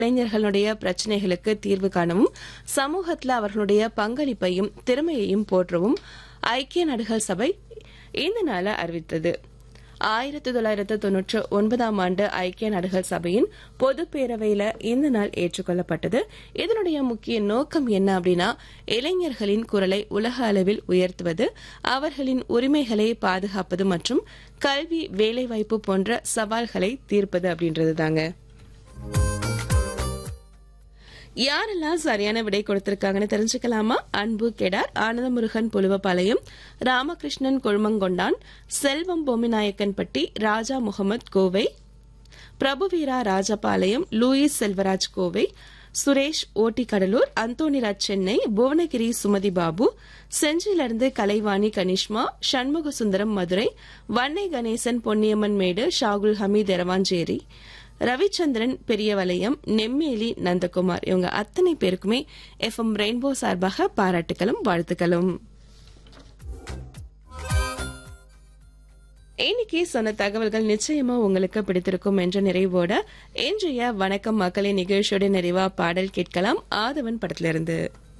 இளைஞர்களுடைய பிரச்சனைகளுக்கு தீர்வு காணவும் சமூகத்தில் அவர்களுடைய பங்களிப்பையும் திறமையையும் போற்றவும் ஐக்கிய நாடுகள் சபை இந்த நாளை அறிவித்தது ஆயிரத்தி தொள்ளாயிரத்து தொன்னூற்று ஒன்பதாம் ஆண்டு ஐக்கிய நாடுகள் சபையின் பொது பேரவையில இந்த நாள் ஏற்றுக்கொள்ளப்பட்டது இதனுடைய முக்கிய நோக்கம் என்ன அப்படின்னா இளைஞர்களின் குரலை உலக அளவில் உயர்த்துவது அவர்களின் உரிமைகளை பாதுகாப்பது மற்றும் கல்வி வேலைவாய்ப்பு போன்ற சவால்களை தீர்ப்பது அப்படின்றது தாங்க யாரெல்லாம் சரியான விடை கொடுத்திருக்காங்கன்னு தெரிஞ்சுக்கலாமா அன்பு கெடார் ஆனந்தமுருகன் புலுவபாளையம் ராமகிருஷ்ணன் கொழுமங்கொண்டான் செல்வம் பொம்மிநாயக்கன்பட்டி ராஜா முகமது கோவை பிரபுவீரா ராஜபாளையம் லூயிஸ் செல்வராஜ் கோவை சுரேஷ் ஓட்டி கடலூர் அந்தோனிராஜ் சென்னை புவனகிரி சுமதி பாபு செஞ்சிலிருந்து கலைவாணி கனிஷ்மா சண்முக சுந்தரம் மதுரை வன்னை கணேசன் பொன்னியம்மன் மேடு ஷாகுல் ஹமீத் எரவாஞ்சேரி ரவிச்சந்திரன் பெரியவலயம் நெம்மேலி நந்தகுமார் இவங்க அத்தனை பேருக்குமே எஃப்எம் ரெயின்போ சார்பாக பாராட்டுகளும் வாழ்த்துக்களும் இன்னைக்கு சொன்ன தகவல்கள் நிச்சயமா உங்களுக்கு பிடித்திருக்கும் என்ற நிறைவோட இன்றைய வணக்கம் மக்களின் நிகழ்ச்சியோட நிறைவா பாடல் கேட்கலாம் ஆதவன் படத்திலிருந்து